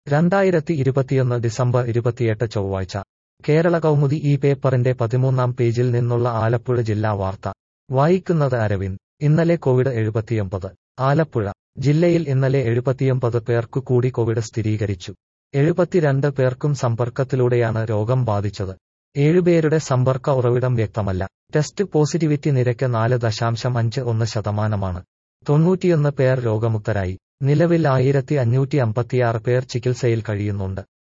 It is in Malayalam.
രണ്ടായിരത്തി ഇരുപത്തിയൊന്ന് ഡിസംബർ ഇരുപത്തിയെട്ട് ചൊവ്വാഴ്ച കേരള കൗമുദി ഈ പേപ്പറിന്റെ പതിമൂന്നാം പേജിൽ നിന്നുള്ള ആലപ്പുഴ ജില്ലാ വാർത്ത വായിക്കുന്നത് അരവിന്ദ് ഇന്നലെ കോവിഡ് എഴുപത്തിയൊമ്പത് ആലപ്പുഴ ജില്ലയിൽ ഇന്നലെ എഴുപത്തിയൊമ്പത് പേർക്കു കൂടി കോവിഡ് സ്ഥിരീകരിച്ചു എഴുപത്തിരണ്ട് പേർക്കും സമ്പർക്കത്തിലൂടെയാണ് രോഗം ബാധിച്ചത് ഏഴുപേരുടെ സമ്പർക്ക ഉറവിടം വ്യക്തമല്ല ടെസ്റ്റ് പോസിറ്റിവിറ്റി നിരക്ക് നാല് ദശാംശം അഞ്ച് ഒന്ന് ശതമാനമാണ് തൊണ്ണൂറ്റിയൊന്ന് പേർ രോഗമുക്തരായി നിലവിൽ ആയിരത്തി അഞ്ഞൂറ്റി അമ്പത്തിയാറ് പേർ ചികിത്സയിൽ കഴിയുന്നുണ്ട്